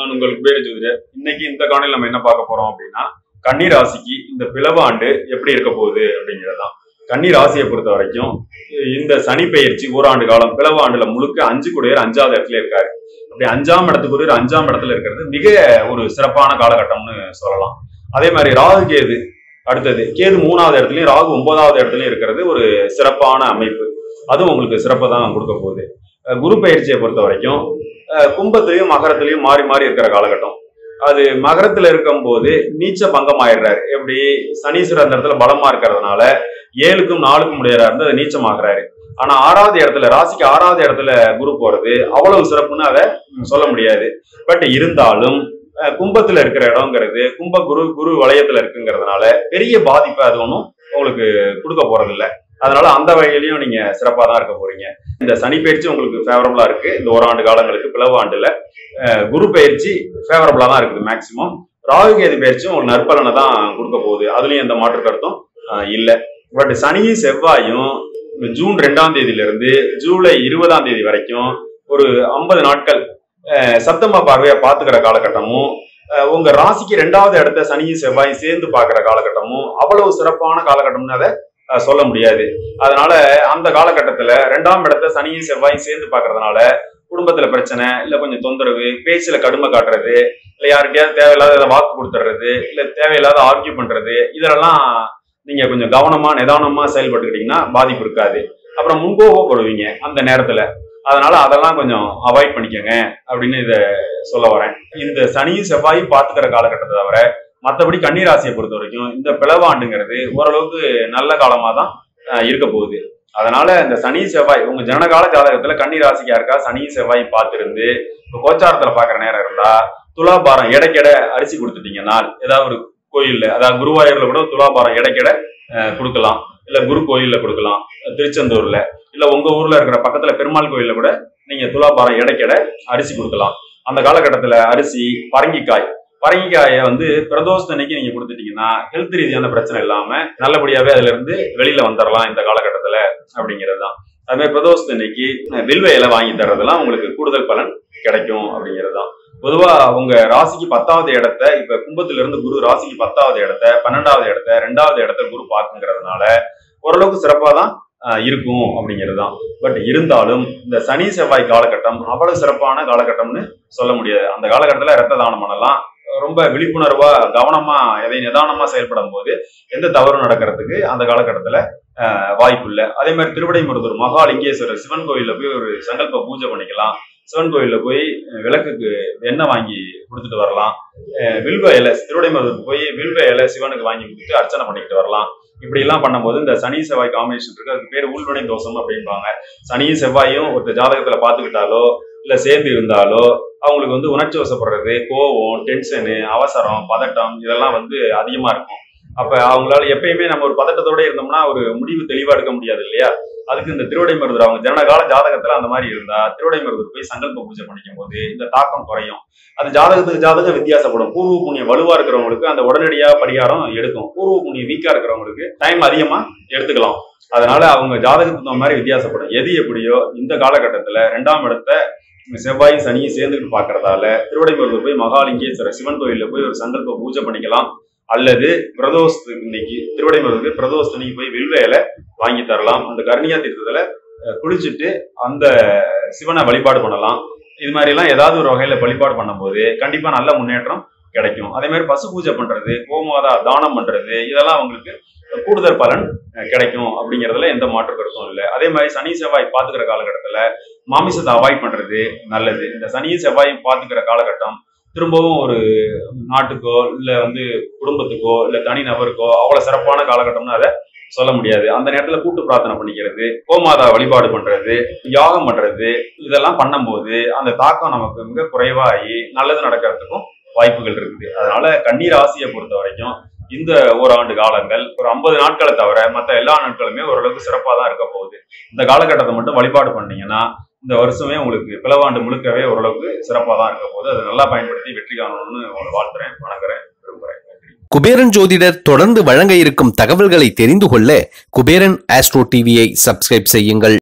நான் உங்கள் குபேர ஜோதிடர் இன்னைக்கு இந்த காணொலியில் நம்ம என்ன பார்க்க போறோம் அப்படின்னா கன்னி ராசிக்கு இந்த பிளவு ஆண்டு எப்படி இருக்க போகுது அப்படிங்கிறதுதான் கன்னி ராசியை பொறுத்த வரைக்கும் இந்த சனி பெயர்ச்சி ஓராண்டு காலம் பிளவு ஆண்டுல முழுக்க அஞ்சு குடையர் அஞ்சாவது இடத்துல இருக்காரு அப்படி அஞ்சாம் இடத்துக்குரியர் அஞ்சாம் இடத்துல இருக்கிறது மிக ஒரு சிறப்பான காலகட்டம்னு சொல்லலாம் அதே மாதிரி ராகு கேது அடுத்தது கேது மூணாவது இடத்துலயும் ராகு ஒன்பதாவது இடத்துலயும் இருக்கிறது ஒரு சிறப்பான அமைப்பு அதுவும் உங்களுக்கு சிறப்பை தான் கொடுக்க போகுது அஹ் குரு பயிற்சியை பொறுத்த வரைக்கும் அஹ் கும்பத்திலையும் மகரத்திலையும் மாறி மாறி இருக்கிற காலகட்டம் அது மகரத்துல இருக்கும்போது நீச்ச பங்கம் ஆயிடுறாரு எப்படி சனீஸ்வரர் அந்த இடத்துல பலமா இருக்கிறதுனால ஏழுக்கும் நாலுக்கும் உடையறா இருந்து அது நீச்சமாகறாரு ஆனா ஆறாவது இடத்துல ராசிக்கு ஆறாவது இடத்துல குரு போறது அவ்வளவு சிறப்புன்னு அதை சொல்ல முடியாது பட் இருந்தாலும் அஹ் கும்பத்துல இருக்கிற இடம்ங்கிறது கும்ப குரு குரு வளையத்துல இருக்குங்கிறதுனால பெரிய பாதிப்பை அது ஒன்றும் உங்களுக்கு கொடுக்க போறது இல்ல அதனால அந்த வகையிலையும் நீங்க சிறப்பா தான் இருக்க போறீங்க இந்த சனி பயிற்சி உங்களுக்கு ஃபேவரபிளா இருக்கு இந்த ஓராண்டு காலங்களுக்கு பிளவு ஆண்டுல அஹ் குரு பயிற்சி ஃபேவரபிளா தான் இருக்குது மேக்சிமம் ராகு கேது பயிற்சியும் ஒரு நற்பலனை தான் கொடுக்க போகுது அதுலயும் எந்த மாற்று கருத்தும் அஹ் இல்ல பட் சனியும் செவ்வாயும் ஜூன் ரெண்டாம் தேதியில இருந்து ஜூலை இருபதாம் தேதி வரைக்கும் ஒரு ஐம்பது நாட்கள் அஹ் சப்தம பார்வையா பாத்துக்கிற காலகட்டமும் அஹ் உங்க ராசிக்கு ரெண்டாவது இடத்த சனியும் செவ்வாயும் சேர்ந்து பாக்குற காலகட்டமும் அவ்வளவு சிறப்பான காலகட்டம்னு அதை அஹ் சொல்ல முடியாது அதனால அந்த காலகட்டத்துல ரெண்டாம் இடத்த சனியும் செவ்வாயும் சேர்ந்து பாக்குறதுனால குடும்பத்துல பிரச்சனை இல்ல கொஞ்சம் தொந்தரவு பேச்சுல கடுமை காட்டுறது இல்ல யார்கிட்டயாவது தேவையில்லாத வாக்கு கொடுத்துறது இல்ல தேவையில்லாத ஆர்கியூ பண்றது இதெல்லாம் நீங்க கொஞ்சம் கவனமா நிதானமா செயல்பட்டுக்கிட்டீங்கன்னா பாதிப்பு இருக்காது அப்புறம் முன்கோபப்படுவீங்க அந்த நேரத்துல அதனால அதெல்லாம் கொஞ்சம் அவாய்ட் பண்ணிக்கோங்க அப்படின்னு இத சொல்ல வரேன் இந்த சனியும் செவ்வாயும் பாத்துக்கிற காலகட்டத்தை தவிர மற்றபடி கன்னிராசியை பொறுத்த வரைக்கும் இந்த பிளவாண்டுங்கிறது ஓரளவுக்கு நல்ல காலமா தான் அஹ், இருக்க போகுது அதனால இந்த சனி செவ்வாய் உங்க ஜனகால ஜாதகத்துல கன்னி ராசிக்கா இருக்கா சனி செவ்வாய் பார்த்திருந்து இப்போ கோச்சாரத்துல பாக்குற நேரம் இருந்தா துலாபாரம் எடைக்கெட அரிசி கொடுத்துட்டீங்கன்னா ஏதாவது ஒரு கோயில்ல அதாவது குருவாயூர்ல கூட துலாபாரம் எடைக்கெட அஹ், கொடுக்கலாம் இல்ல குரு கோயில்ல கொடுக்கலாம் திருச்செந்தூர்ல இல்ல உங்க ஊர்ல இருக்கிற பக்கத்துல பெருமாள் கோயில்ல கூட நீங்க துலாபாரம் எடைக்கெட அரிசி கொடுக்கலாம் அந்த காலகட்டத்துல அரிசி பரங்கிக்காய் பரங்கிக்காயை வந்து பிரதோஷத்தன்னைக்கு நீங்க கொடுத்துட்டீங்கன்னா ஹெல்த் ரீதியான பிரச்சனை இல்லாம நல்லபடியாவே அதுல இருந்து வெளியில வந்துடலாம் இந்த காலகட்டத்துல அப்படிங்கிறது தான் அது மாதிரி பிரதோஷத்தன்னைக்கு வில்வ இலை வாங்கி தர்றதெல்லாம் உங்களுக்கு கூடுதல் பலன் கிடைக்கும் அப்படிங்கிறது தான் பொதுவா உங்க ராசிக்கு பத்தாவது இடத்த இப்ப கும்பத்துல இருந்து குரு ராசிக்கு பத்தாவது இடத்த பன்னெண்டாவது இடத்த ரெண்டாவது இடத்த குரு பார்க்குங்கிறதுனால ஓரளவுக்கு சிறப்பா தான் ஆஹ், இருக்கும் அப்படிங்கிறது தான் பட் இருந்தாலும் இந்த சனி செவ்வாய் காலகட்டம் அவ்வளவு சிறப்பான காலகட்டம்னு சொல்ல முடியாது அந்த காலகட்டத்துல ரத்த தானம் பண்ணலாம் ரொம்ப விழிப்புணர்வா கவனமா எதை நிதானமா செயல்படும் போது எந்த தவறும் நடக்கிறதுக்கு அந்த காலகட்டத்துல ஆஹ், வாய்ப்பு இல்லை அதே மாதிரி திருவிடைமருதூர் மகாலிங்கேஸ்வரர் சிவன் கோயில்ல போய் ஒரு சங்கல்ப பூஜை பண்ணிக்கலாம் சிவன் கோயில்ல போய் அஹ், விளக்குக்கு எண்ணெய் வாங்கி கொடுத்துட்டு வரலாம் அஹ், வில்வ இலை திருவிடைமருதூருக்கு போய் வில்வ இலை சிவனுக்கு வாங்கி கொடுத்துட்டு அர்ச்சனை பண்ணிக்கிட்டு வரலாம் இப்படி எல்லாம் பண்ணும்போது இந்த சனி செவ்வாய் காம்பினேஷன் இருக்கு அதுக்கு பேர் உள்வினை தோஷம் அப்படிம்பாங்க சனியும் செவ்வாயும் ஒரு ஜாதகத்துல பாத்துக்கிட்டாலோ இல்ல சேர்ந்து இருந்தாலோ அவங்களுக்கு வந்து உணர்ச்சி வசப்படுறது கோவம் டென்ஷனு அவசரம் பதட்டம் இதெல்லாம் வந்து அதிகமா இருக்கும் அப்ப அவங்களால எப்பயுமே நம்ம ஒரு பதட்டத்தோட இருந்தோம்னா ஒரு முடிவு தெளிவா எடுக்க முடியாது இல்லையா அதுக்கு இந்த திருவடை மருதர் அவங்க ஜனகால ஜாதகத்துல அந்த மாதிரி இருந்தா திருவடை மருதர் போய் சங்கல்ப பூஜை பண்ணிக்கும் போது இந்த தாக்கம் குறையும் அது ஜாதகத்துக்கு ஜாதகம் வித்தியாசப்படும் பூர்வ புண்ணியம் வலுவா இருக்கிறவங்களுக்கு அந்த உடனடியா பரிகாரம் எடுக்கும் பூர்வ புண்ணியம் வீக்கா இருக்கிறவங்களுக்கு டைம் அதிகமா எடுத்துக்கலாம் அதனால அவங்க ஜாதகத்துக்கு தகுந்த மாதிரி வித்தியாசப்படும் எது எப்படியோ இந்த காலகட்டத்துல ரெண்டாம் இடத்த செவ்வாயும் சனியும் சேர்ந்துட்டு பாக்குறதால திருவடைமருதூர் போய் மகாலிங்கேஸ்வரர் சிவன் கோயில்ல போய் ஒரு சங்கல்ப பூஜை பண்ணிக்கலாம் அல்லது பிரதோஷத்துக்கு இன்னைக்கு திருவடைமருதுக்கு பிரதோஷத்தன்னைக்கு போய் வில்வ இலை வாங்கி தரலாம் அந்த கர்ணியா தீர்த்தத்துல அஹ், குளிச்சுட்டு அந்த சிவனை வழிபாடு பண்ணலாம் இது மாதிரி எல்லாம் ஏதாவது ஒரு வகையில வழிபாடு பண்ணும்போது கண்டிப்பா நல்ல முன்னேற்றம் கிடைக்கும் அதே மாதிரி பசு பூஜை பண்றது கோமாதா தானம் பண்றது இதெல்லாம் உங்களுக்கு கூடுதல் பலன் அஹ், கிடைக்கும் அப்படிங்கறதுல எந்த மாற்று கருத்தும் இல்லை அதே மாதிரி சனி செவ்வாய் பாத்துக்கிற காலகட்டத்துல மாமிசத்தை அவாய்ட் பண்றது நல்லது இந்த சனியும் செவ்வாயும் பாத்துக்கிற காலகட்டம் திரும்பவும் ஒரு நாட்டுக்கோ இல்ல வந்து குடும்பத்துக்கோ இல்ல தனி நபருக்கோ அவ்வளவு சிறப்பான காலகட்டம்னு அதை சொல்ல முடியாது அந்த நேரத்துல கூட்டு பிரார்த்தனை பண்ணிக்கிறது கோமாதா வழிபாடு பண்றது யாகம் பண்றது இதெல்லாம் பண்ணும்போது அந்த தாக்கம் நமக்கு மிக குறைவாகி நல்லது நடக்கிறதுக்கும் வாய்ப்புகள் இருக்குது அதனால கண்ணீர் ராசியை பொறுத்த வரைக்கும் இந்த ஓராண்டு காலங்கள் ஒரு ஐம்பது நாட்களை தவிர மற்ற எல்லா நாட்களுமே ஓரளவுக்கு சிறப்பாக தான் இருக்க போகுது இந்த காலகட்டத்தை மட்டும் வழிபாடு பண்ணீங்கன்னா இந்த வருஷமே உங்களுக்கு பிளவாண்டு முழுக்கவே ஓரளவுக்கு சிறப்பாக தான் இருக்க போகுது அதை நல்லா பயன்படுத்தி வெற்றி காணணும்னு உங்களை வாழ்த்துறேன் வணங்குறேன் விரும்புறேன் நன்றி குபேரன் ஜோதிடர் தொடர்ந்து வழங்க இருக்கும் தகவல்களை தெரிந்து கொள்ள குபேரன் ஆஸ்ட்ரோ டிவியை சப்ஸ்கிரைப் செய்யுங்கள்